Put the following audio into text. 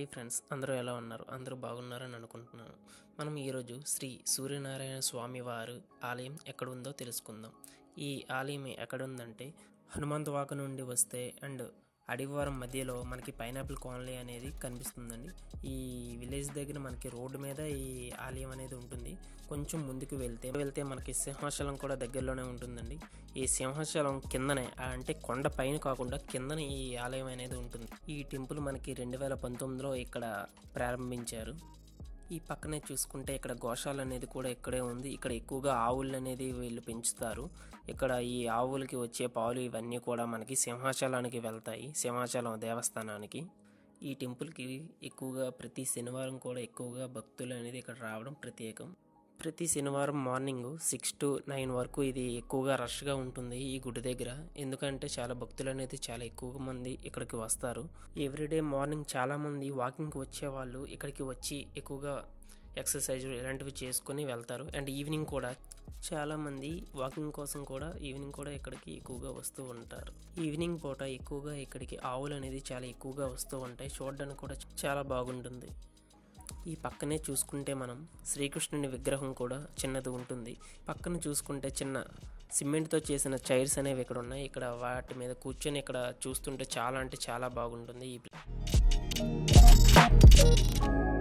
hi friends అందరూ ఎలా ఉన్నారు అందరూ బాగున్నారని అనుకుంటున్నాను మనం ఈరోజు శ్రీ సూర్యనారాయణ స్వామి వారు ఆలయం ఎక్కడ ఉందో తెలుసుకుందాం ఈ ఆలయం ఎక్కడ ఉందంటే హనుమంతవాక నుండి వస్తే అండ్ అడివారం మధ్యలో మనకి పైనాపిల్ కాలనీ అనేది కనిపిస్తుందండి ఈ విలేజ్ దగ్గర మనకి రోడ్డు మీద ఈ ఆలయం అనేది ఉంటుంది కొంచెం ముందుకు వెళ్తే వెళ్తే మనకి సింహాచలం కూడా దగ్గరలోనే ఉంటుందండి ఈ సింహాచలం కిందనే ఆ అంటే కొండ పైన కాకుండా కిందనే ఈ ఆలయం అనేది ఉంటుంది ఈ టెంపుల్ మనకి రెండు వేల పంతొమ్మిదిలో ఇక్కడ ప్రారంభించారు ఈ పక్కనే చూసుకుంటే ఇక్కడ గోశాల అనేది కూడా ఇక్కడే ఉంది ఇక్కడ ఎక్కువగా ఆవులు అనేది వీళ్ళు పెంచుతారు ఇక్కడ ఈ ఆవులకి వచ్చే పాలు ఇవన్నీ కూడా మనకి సింహాచలానికి వెళ్తాయి సింహాచలం దేవస్థానానికి ఈ టెంపుల్కి ఎక్కువగా ప్రతి శనివారం కూడా ఎక్కువగా భక్తులు అనేది ఇక్కడ రావడం ప్రత్యేకం ప్రతి శనివారం మార్నింగ్ సిక్స్ టు నైన్ వరకు ఇది ఎక్కువగా రష్గా ఉంటుంది ఈ గుడి దగ్గర ఎందుకంటే చాలా భక్తులు అనేది చాలా ఎక్కువ మంది ఇక్కడికి వస్తారు ఎవ్రీడే మార్నింగ్ చాలా మంది వాకింగ్కి వచ్చే వాళ్ళు ఇక్కడికి వచ్చి ఎక్కువగా ఎక్సర్సైజ్ ఇలాంటివి చేసుకొని వెళ్తారు అండ్ ఈవినింగ్ కూడా చాలా మంది వాకింగ్ కోసం కూడా ఈవినింగ్ కూడా ఇక్కడికి ఎక్కువగా వస్తూ ఉంటారు ఈవినింగ్ పూట ఎక్కువగా ఇక్కడికి ఆవులు అనేది చాలా ఎక్కువగా వస్తూ ఉంటాయి చూడడానికి కూడా చాలా బాగుంటుంది ఈ పక్కనే చూసుకుంటే మనం శ్రీకృష్ణుని విగ్రహం కూడా చిన్నది ఉంటుంది పక్కన చూసుకుంటే చిన్న సిమెంట్తో చేసిన చైర్స్ అనేవి ఇక్కడ ఉన్నాయి ఇక్కడ వాటి మీద కూర్చొని ఇక్కడ చూస్తుంటే చాలా అంటే చాలా బాగుంటుంది ఈ ప్లే-